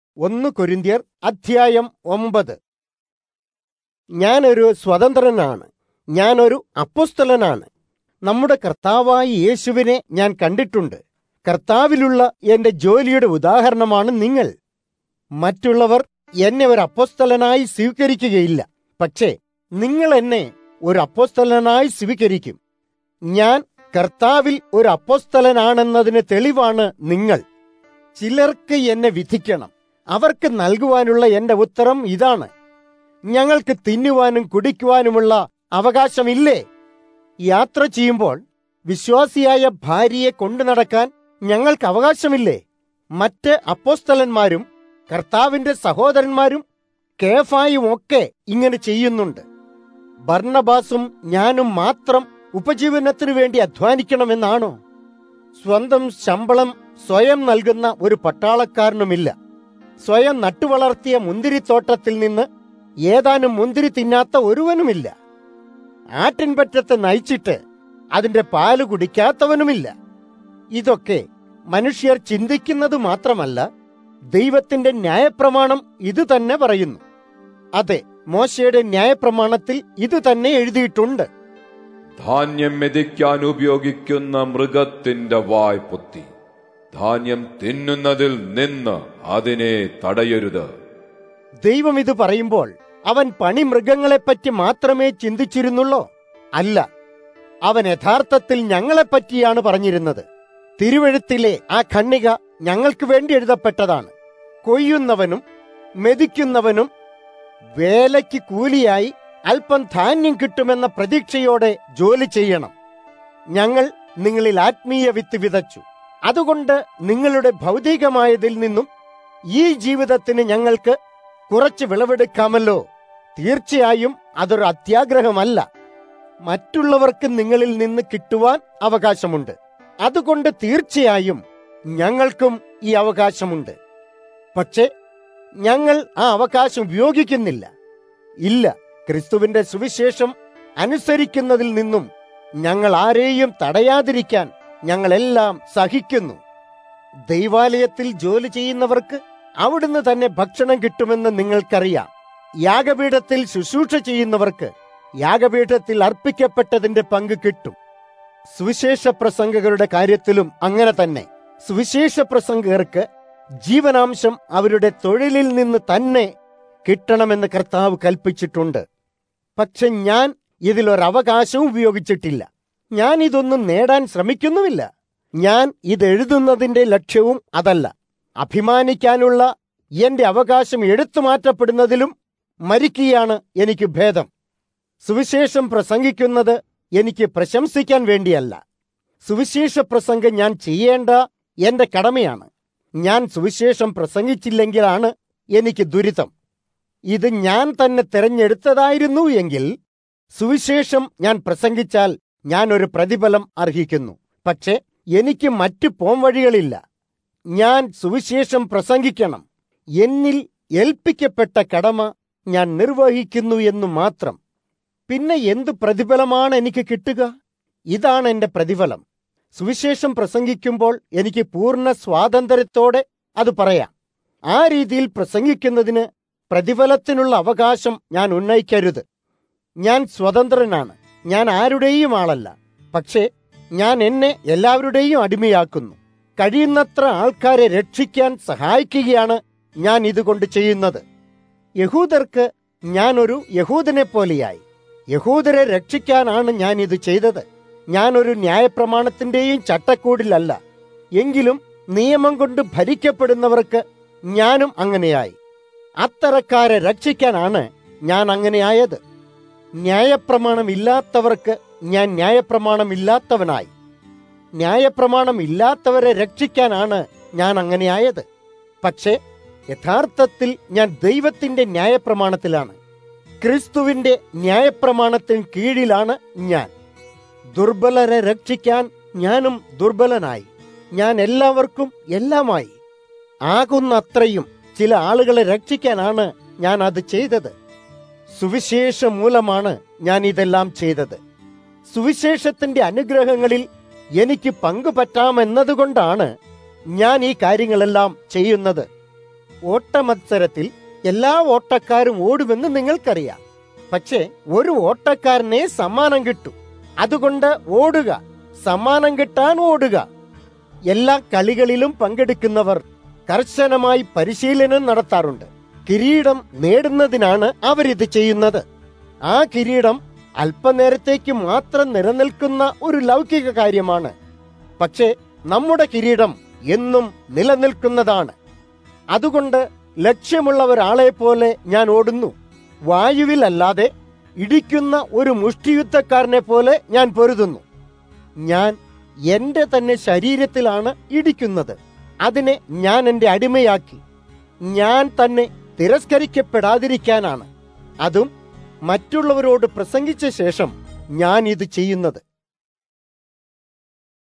ഒന്ന് കൊരിന്ത്യർ അധ്യായം ഒമ്പത് ഞാനൊരു സ്വതന്ത്രനാണ് ഞാനൊരു അപ്പൊസ്തലനാണ് നമ്മുടെ കർത്താവായ യേശുവിനെ ഞാൻ കണ്ടിട്ടുണ്ട് കർത്താവിലുള്ള എന്റെ ജോലിയുടെ ഉദാഹരണമാണ് നിങ്ങൾ മറ്റുള്ളവർ എന്നെ ഒരു അപ്പോസ്തലനായി സ്വീകരിക്കുകയില്ല പക്ഷേ നിങ്ങൾ എന്നെ ഒരു അപ്പോസ്തലനായി സ്വീകരിക്കും ഞാൻ കർത്താവിൽ ഒരു അപ്പോസ്തലനാണെന്നതിന് തെളിവാണ് നിങ്ങൾ ചിലർക്ക് എന്നെ വിധിക്കണം അവർക്ക് നൽകുവാനുള്ള എന്റെ ഉത്തരം ഇതാണ് ഞങ്ങൾക്ക് തിന്നുവാനും കുടിക്കുവാനുമുള്ള അവകാശമില്ലേ യാത്ര ചെയ്യുമ്പോൾ വിശ്വാസിയായ ഭാര്യയെ കൊണ്ടു നടക്കാൻ ഞങ്ങൾക്ക് അവകാശമില്ലേ മറ്റ് അപ്പോസ്തലന്മാരും കർത്താവിന്റെ സഹോദരന്മാരും കേഫായും ഒക്കെ ഇങ്ങനെ ചെയ്യുന്നുണ്ട് ബർണബാസും ഞാനും മാത്രം ഉപജീവനത്തിനു വേണ്ടി അധ്വാനിക്കണമെന്നാണോ സ്വന്തം ശമ്പളം സ്വയം നൽകുന്ന ഒരു പട്ടാളക്കാരനുമില്ല സ്വയം നട്ടുവളർത്തിയ മുന്തിരിത്തോട്ടത്തിൽ നിന്ന് ഏതാനും മുന്തിരി തിന്നാത്ത ഒരുവനുമില്ല ആട്ടിൻപറ്റത്തെ നയിച്ചിട്ട് അതിന്റെ പാല് കുടിക്കാത്തവനുമില്ല ഇതൊക്കെ മനുഷ്യർ ചിന്തിക്കുന്നത് മാത്രമല്ല ദൈവത്തിന്റെ ന്യായപ്രമാണം ഇത് തന്നെ പറയുന്നു അതെ മോശയുടെ ന്യായപ്രമാണത്തിൽ ഇത് തന്നെ എഴുതിയിട്ടുണ്ട് ധാന്യം മെതിക്കാൻ ഉപയോഗിക്കുന്ന മൃഗത്തിന്റെ വായ് പൊത്തി ധാന്യം തിന്നുന്നതിൽ നിന്ന് അതിനെ തടയരുത് ദൈവം ഇത് പറയുമ്പോൾ അവൻ പണിമൃഗങ്ങളെപ്പറ്റി മാത്രമേ ചിന്തിച്ചിരുന്നുള്ളോ അല്ല അവൻ യഥാർത്ഥത്തിൽ ഞങ്ങളെപ്പറ്റിയാണ് പറഞ്ഞിരുന്നത് തിരുവഴുത്തിലെ ആ ഖണ്ണിക ഞങ്ങൾക്ക് വേണ്ടി എഴുതപ്പെട്ടതാണ് കൊയ്യുന്നവനും മെതിക്കുന്നവനും വേലയ്ക്ക് കൂലിയായി അല്പം ധാന്യം കിട്ടുമെന്ന പ്രതീക്ഷയോടെ ജോലി ചെയ്യണം ഞങ്ങൾ നിങ്ങളിൽ ആത്മീയ വിത്ത് വിതച്ചു അതുകൊണ്ട് നിങ്ങളുടെ ഭൗതികമായതിൽ നിന്നും ഈ ജീവിതത്തിന് ഞങ്ങൾക്ക് കുറച്ച് വിളവെടുക്കാമല്ലോ തീർച്ചയായും അതൊരു അത്യാഗ്രഹമല്ല മറ്റുള്ളവർക്ക് നിങ്ങളിൽ നിന്ന് കിട്ടുവാൻ അവകാശമുണ്ട് അതുകൊണ്ട് തീർച്ചയായും ഞങ്ങൾക്കും ഈ അവകാശമുണ്ട് പക്ഷേ ഞങ്ങൾ ആ അവകാശം ഉപയോഗിക്കുന്നില്ല ഇല്ല ക്രിസ്തുവിന്റെ സുവിശേഷം അനുസരിക്കുന്നതിൽ നിന്നും ഞങ്ങൾ ആരെയും തടയാതിരിക്കാൻ ഞങ്ങളെല്ലാം സഹിക്കുന്നു ദൈവാലയത്തിൽ ജോലി ചെയ്യുന്നവർക്ക് അവിടുന്ന് തന്നെ ഭക്ഷണം കിട്ടുമെന്ന് നിങ്ങൾക്കറിയാം യാഗപീഠത്തിൽ ശുശ്രൂഷ ചെയ്യുന്നവർക്ക് യാഗപീഠത്തിൽ അർപ്പിക്കപ്പെട്ടതിന്റെ പങ്ക് കിട്ടും സുവിശേഷ പ്രസംഗകരുടെ കാര്യത്തിലും അങ്ങനെ തന്നെ സുവിശേഷ പ്രസംഗകർക്ക് ജീവനാംശം അവരുടെ തൊഴിലിൽ നിന്ന് തന്നെ കിട്ടണമെന്ന് കർത്താവ് കൽപ്പിച്ചിട്ടുണ്ട് പക്ഷെ ഞാൻ ഇതിലൊരവകാശവും ഉപയോഗിച്ചിട്ടില്ല ഞാൻ ഇതൊന്നും നേടാൻ ശ്രമിക്കുന്നുമില്ല ഞാൻ ഇത് എഴുതുന്നതിന്റെ ലക്ഷ്യവും അതല്ല അഭിമാനിക്കാനുള്ള എന്റെ അവകാശം എടുത്തു മാറ്റപ്പെടുന്നതിലും മരിക്കുകയാണ് എനിക്ക് ഭേദം സുവിശേഷം പ്രസംഗിക്കുന്നത് എനിക്ക് പ്രശംസിക്കാൻ വേണ്ടിയല്ല സുവിശേഷ പ്രസംഗം ഞാൻ ചെയ്യേണ്ട എന്റെ കടമയാണ് ഞാൻ സുവിശേഷം പ്രസംഗിച്ചില്ലെങ്കിലാണ് എനിക്ക് ദുരിതം ഇത് ഞാൻ തന്നെ തിരഞ്ഞെടുത്തതായിരുന്നു എങ്കിൽ സുവിശേഷം ഞാൻ പ്രസംഗിച്ചാൽ ഞാൻ ഒരു പ്രതിഫലം അർഹിക്കുന്നു പക്ഷെ എനിക്ക് മറ്റു പോംവഴികളില്ല ഞാൻ സുവിശേഷം പ്രസംഗിക്കണം എന്നിൽ ഏൽപ്പിക്കപ്പെട്ട കടമ ഞാൻ നിർവഹിക്കുന്നു എന്ന് മാത്രം പിന്നെ എന്ത് പ്രതിഫലമാണ് എനിക്ക് കിട്ടുക ഇതാണ് എന്റെ പ്രതിഫലം സുവിശേഷം പ്രസംഗിക്കുമ്പോൾ എനിക്ക് പൂർണ്ണ സ്വാതന്ത്ര്യത്തോടെ അത് പറയാം ആ രീതിയിൽ പ്രസംഗിക്കുന്നതിന് പ്രതിഫലത്തിനുള്ള അവകാശം ഞാൻ ഉന്നയിക്കരുത് ഞാൻ സ്വതന്ത്രനാണ് ഞാൻ ആരുടെയും ആളല്ല പക്ഷേ ഞാൻ എന്നെ എല്ലാവരുടെയും അടിമയാക്കുന്നു കഴിയുന്നത്ര ആൾക്കാരെ രക്ഷിക്കാൻ സഹായിക്കുകയാണ് ഞാൻ ഇതുകൊണ്ട് ചെയ്യുന്നത് യഹൂദർക്ക് ഞാനൊരു യഹൂദനെ പോലെയായി യഹൂദരെ രക്ഷിക്കാനാണ് ഞാൻ ഇത് ചെയ്തത് ഞാനൊരു ന്യായപ്രമാണത്തിന്റെയും ചട്ടക്കൂടിലല്ല എങ്കിലും നിയമം കൊണ്ട് ഭരിക്കപ്പെടുന്നവർക്ക് ഞാനും അങ്ങനെയായി അത്തരക്കാരെ രക്ഷിക്കാനാണ് ഞാൻ അങ്ങനെയായത് ന്യായപ്രമാണം ഇല്ലാത്തവർക്ക് ഞാൻ ന്യായപ്രമാണം ഇല്ലാത്തവനായി ന്യായപ്രമാണം ഇല്ലാത്തവരെ രക്ഷിക്കാനാണ് ഞാൻ അങ്ങനെയായത് പക്ഷേ യഥാർത്ഥത്തിൽ ഞാൻ ദൈവത്തിന്റെ ന്യായപ്രമാണത്തിലാണ് ക്രിസ്തുവിന്റെ ന്യായപ്രമാണത്തിന് കീഴിലാണ് ഞാൻ ദുർബലരെ രക്ഷിക്കാൻ ഞാനും ദുർബലനായി ഞാൻ എല്ലാവർക്കും എല്ലാമായി ആകുന്നത്രയും ചില ആളുകളെ രക്ഷിക്കാനാണ് ഞാൻ അത് ചെയ്തത് സുവിശേഷം മൂലമാണ് ഞാൻ ഇതെല്ലാം ചെയ്തത് സുവിശേഷത്തിന്റെ അനുഗ്രഹങ്ങളിൽ എനിക്ക് പങ്കുപറ്റാമെന്നതുകൊണ്ടാണ് ഞാൻ ഈ കാര്യങ്ങളെല്ലാം ചെയ്യുന്നത് ഓട്ടമത്സരത്തിൽ എല്ലാ ഓട്ടക്കാരും ഓടുമെന്ന് നിങ്ങൾക്കറിയാം പക്ഷേ ഒരു ഓട്ടക്കാരനെ സമ്മാനം കിട്ടും അതുകൊണ്ട് ഓടുക സമ്മാനം കിട്ടാൻ ഓടുക എല്ലാ കളികളിലും പങ്കെടുക്കുന്നവർ കർശനമായി പരിശീലനം നടത്താറുണ്ട് കിരീടം നേടുന്നതിനാണ് അവരിത് ചെയ്യുന്നത് ആ കിരീടം അല്പനേരത്തേക്ക് മാത്രം നിലനിൽക്കുന്ന ഒരു ലൗകിക കാര്യമാണ് പക്ഷേ നമ്മുടെ കിരീടം എന്നും നിലനിൽക്കുന്നതാണ് അതുകൊണ്ട് ലക്ഷ്യമുള്ള ഒരാളെ പോലെ ഞാൻ ഓടുന്നു വായുവിലല്ലാതെ ഇടിക്കുന്ന ഒരു മുഷ്ടിയുദ്ധക്കാരനെ പോലെ ഞാൻ പൊരുതുന്നു ഞാൻ എന്റെ തന്നെ ശരീരത്തിലാണ് ഇടിക്കുന്നത് അതിനെ ഞാൻ എന്റെ അടിമയാക്കി ഞാൻ തന്നെ തിരസ്കരിക്കപ്പെടാതിരിക്കാനാണ് അതും മറ്റുള്ളവരോട് പ്രസംഗിച്ച ശേഷം ഞാൻ ഇത് ചെയ്യുന്നത്